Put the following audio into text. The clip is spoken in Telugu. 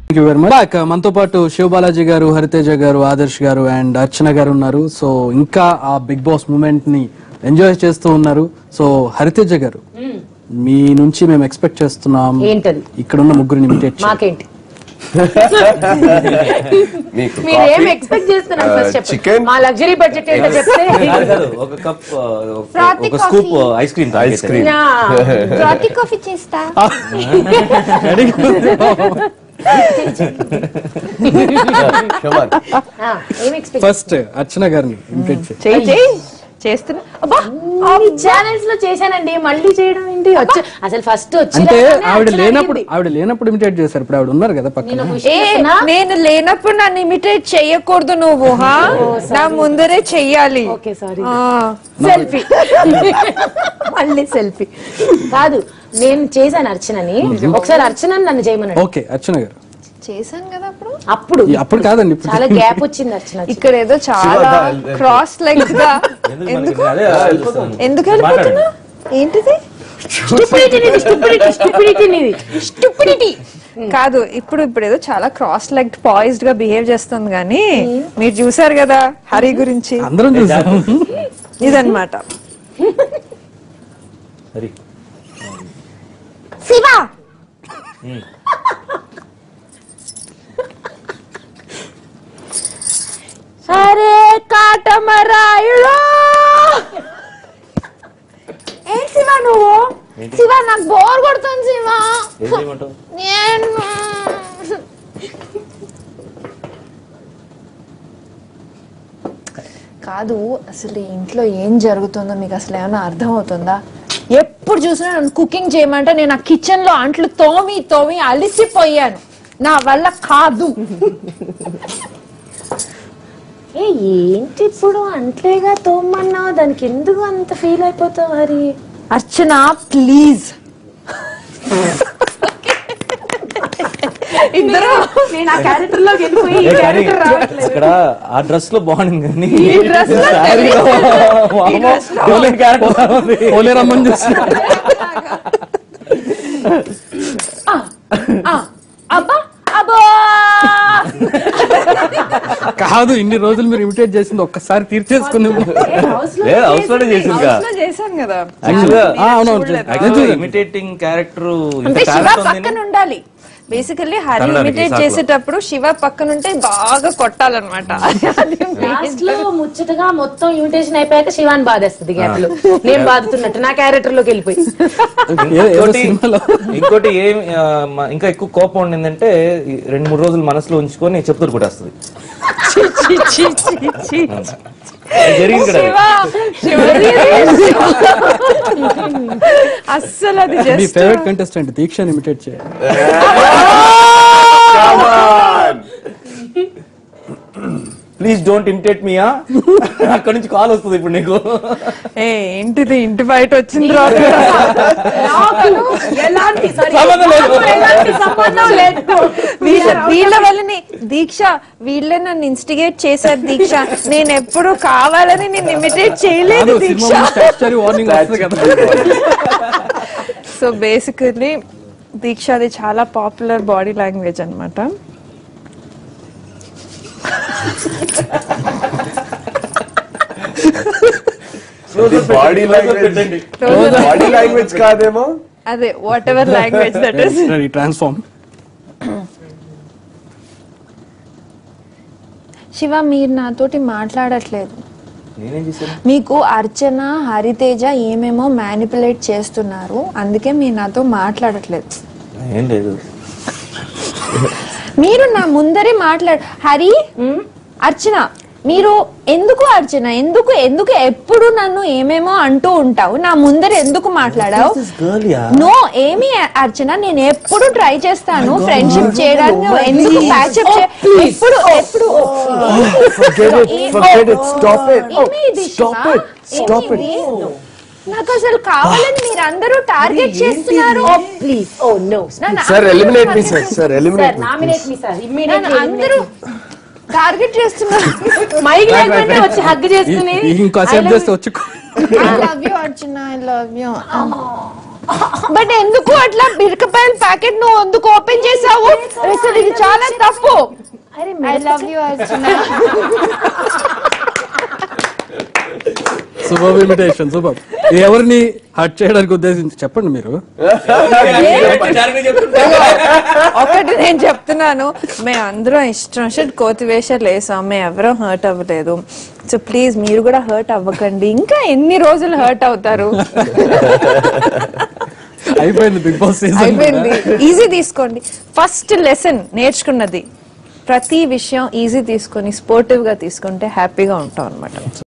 థ్యాంక్ యూ వెరీ మచ్ మనతో పాటు శివ బాలాజీ గారు హరితేజ గారు ఆదర్శ్ గారు అండ్ అర్చన గారు ఉన్నారు సో ఇంకా ఆ బిగ్ బాస్ మూమెంట్ ని ఎంజాయ్ చేస్తూ ఉన్నారు సో హరితేజ గారు మీ నుంచి మేము ఎక్స్పెక్ట్ చేస్తున్నాం ఏంటది ఇక్కడ ఉన్న ముగ్గురిని ఇమిటేట్ మాకేంటి మీకు మీరు ఏం coffee, ఎక్స్పెక్ట్ చేస్తున్నారు ఫస్ట్ chicken. చెప్పండి మా లగ్జరీ బడ్జెట్ ఏంటో చెప్తే కాదు, కాదు. ఒక కప్ ఆ, ఒక- Frothy ఒక scoop coffee. Ice cream ice cream నా, రాటి కాఫీ చేస్తా ఆ, ఏం ఎక్స్పెక్ట్ ఫస్ట్ అర్చన గారిని ఇమిటేట్ చేయండి చెయ్యి చెయ్యి చేస్తున్నా అబ్బా ఛానల్స్ లో చేశానండి మళ్ళీ చేయడం ఏంటి వచ్చి అసలు ఫస్ట్ వచ్చి అంటే రాగానే ఆవిడ అర్చన లేనప్పుడు అడిగింది. ఆవిడ లేనప్పుడు ఇమిటేట్ చేశారు ఇప్పుడు ఆవిడ ఉన్నారు కదా పక్కన నేను wish ఏ చేస్తున్నా. నేను లేనప్పుడు నన్ను ఇమిటేట్ చెయ్యకూడదు నువ్వు హా నా ముందరే చెయ్యాలి ఓకే సారీ సెల్ఫీ మళ్ళీ సెల్ఫీ కాదు నేను చేశాను అర్చనని ఒకసారి అర్చన నన్ను చేయమన్నాడు ఓకే అర్చన గారు చేశాను కదా అప్పుడు అప్పుడు ఈ అప్పుడు కాదండి ఇప్పుడు చాలా గ్యాప్ వచ్చింది అర్చన ఇక్కడ ఏదో చాలా క్రాస్ లెగ్స్ గా ఎందుకు ఎందుకు మనకి అదే ఆలోచిస్తాను. ఎందుకు వెళ్ళిపోతున్నా ఏంటిది స్టూపిడిటీ స్టూపిడిటీ స్టూపిడిటీ నీది స్టూపిడిటీ కాదు ఇప్పుడు ఇప్పుడు ఏదో చాలా క్రాస్ లెగ్ పాయిస్డ్ గా బిహేవ్ చేస్తుంది కానీ మీరు చూసారు కదా హరి గురించి అందరం చూసాం ఇదన్నమాట సరే శివ సరే కాటమరాయుడు ఏం శివ నువ్వు శివ నాకు బోర్ కొడుతుంది శివ ఏం చేయమంటావు నేను కాదు అసలు ఈ ఇంట్లో ఏం జరుగుతుందో మీకు అసలు ఏమైనా అర్థం అవుతుందా ఎప్పుడు చూసినా నన్ను కుకింగ్ చేయమంటే నేను ఆ కిచెన్ లో అంట్లు తోమి తోమి అలిసిపోయాను నా వల్ల కాదు ఏ ఏంటి ఇప్పుడు అంట్లేగా తోమన్నావు దానికి ఎందుకు అంత ఫీల్ అయిపోతావు హరి అర్చన ప్లీజ్ ఇద్దరు నేను ఆ క్యారెక్టర్ లోకి వెళ్ళిపోయి ఏ కానీ ఇక్కడ ఆ డ్రెస్ లో బాగుంది కానీ dress లో శారీలో వామ్మో, పోలేని character లా ఉంది. పోలేరమ్మని చూసి అబ్బా అబ్బా కాదు ఇన్ని రోజులు మీరు ఇమిటేట్ చేసింది ఒక్కసారి తీర్చేసుకుంది లేదు అవసరం చేసింది House లో చేశాను కదా యాక్చువల్గా ఆ, అవునవును చూడలేదా? యాక్చువల్లీ ఇమిటేటింగ్ క్యారెక్టర్ ఇంత అంటే శివ టాలెంట్ పక్కన ఉంది ఉండాలి బేసికల్లీ హరి కన్నడకి ఇమిటేట్ సాకులో. చేసేటప్పుడు శివ పక్కన ఉంటే బాగా కొట్టాలన్నమాట అది లాస్ట్ లో ముచ్చటగా మొత్తం ఇన్విటేషన్ అయిపోయాక శివాన్ బాధేస్తుంది గ్యాప్ లో నేను బాధుతున్నట్టు నా క్యారెక్టర్ లోకి వెళ్ళిపోయి ఏ- ఏదో ఇంకోటి సినిమాలో ఇంకోటి ఏం ఆ, మ- ఇంకా ఎక్కువ కోపం ఉండిందంటే ఈ రెండు మూడు రోజులు మనసులో ఉంచుకొని చెప్తారు కొట్టేస్తుంది జరిగింది కదా శివ శివ అస్సలు అది మీ జస్ట్ ఫేవరెట్ కంటెస్టెంట్ దీక్షని ఇమిటేట్ చేయాలి ప్లీజ్ డోంట్ ఇమిటేట్ మీయా అక్కడ నుంచి కాల్ వస్తుంది ఇప్పుడు నీకు ఏ ఏంటిది ఇంటి బయట వచ్చింది రా ఎలాంటి sorry, సంబంధం లేదు. నాకు ఎలాంటి సంబంధం లేదు వీళ్ళ వీళ్ళ వల్లని దీక్ష వీళ్ళే నన్ను ఇన్స్టిగేట్ చేశారు దీక్ష నేను ఎప్పుడు కావాలని నేను ఇమిటేట్ చేయలేదు కాదు దీక్ష సినిమా స్టాచ్యూరీ వార్నింగ్ వస్తుంది కదా సో బేసికల్లీ దీక్ష అది చాలా పాపులర్ బాడీ లాంగ్వేజ్ అన్నమాట బాడీ లాంగ్వేజ్ బాడీ లాంగ్వేజ్ కాదేమో అదే whatever language that is transform Shiva మీరు నాతోటి మాట్లాడట్లేదు నేనేం చేశాను మీకు అర్చన హరితేజ ఏమేమో మ్యానిపులేట్ చేస్తున్నారు అందుకే మీరు నాతో మాట్లాడట్లేదు ఏం లేదు మీరు నా ముందరే మాట్లాడ హరి అర్చన మీరు ఎందుకు అర్చన ఎందుకు ఎందుకు ఎప్పుడు నన్ను ఏమేమో అంటూ ఉంటావు నా ముందర ఎందుకు మాట్లాడావు గర్ల్ యా నో ఏమి అర్చన నేను ఎప్పుడు ట్రై చేస్తాను ఫ్రెండ్షిప్ చేయడానికి నువ్వు ఎందుకు ప్యాచప్ ఎప్పుడు ఎప్పుడు Forget it, forget it, stop it. ఏమి ఇది Stop శివ? it, stop ఏమి it. ఇది? నాకు అసలు కావాలని మీరు అందరూ టార్గెట్ చేస్తున్నారు ప్లీజ్ ఓ నో నన్ను Sir, అందరూ eliminate me, sir. target- Sir, eliminate sir me. Nominate me sir నన్ను ఇమ్మీడియట్లీ అందరూ టార్గెట్ చేస్తున్నారు మైక్ లేకపోతే వచ్చి హగ్ చేసుకుని ఇంకో సేపు చేస్తే వచ్చి I love you Archana I love you but ఎందుకు అట్లా బిరకపాయల ప్యాకెట్ నువ్వు ఎందుకు ఓపెన్ చేసావు అసలు ఇది చాలా తప్పు I love you Archana super imitation super ఎవరిని హట్ చేయడానికి ఉద్దేశించి చెప్పండి మీరు ఒకటి నేను చెప్తున్నాను మేము అందరం ఇష్టం వచ్చినట్టు కోతి వేషాలు వేసాం మేము ఎవరం హర్ట్ అవ్వలేదు సో ప్లీజ్ మీరు కూడా హర్ట్ అవ్వకండి ఇంకా ఎన్ని రోజులు హర్ట్ అవుతారు అయిపోయింది బిగ్ బాస్ సీజన్ అయిపోయింది ఈజీ తీసుకోండి ఫస్ట్ లెసన్ నేర్చుకున్నది ప్రతి విషయం ఈజీ తీసుకొని స్పోర్టివ్ గా తీసుకుంటే హ్యాపీగా ఉంటాం అన్నమాట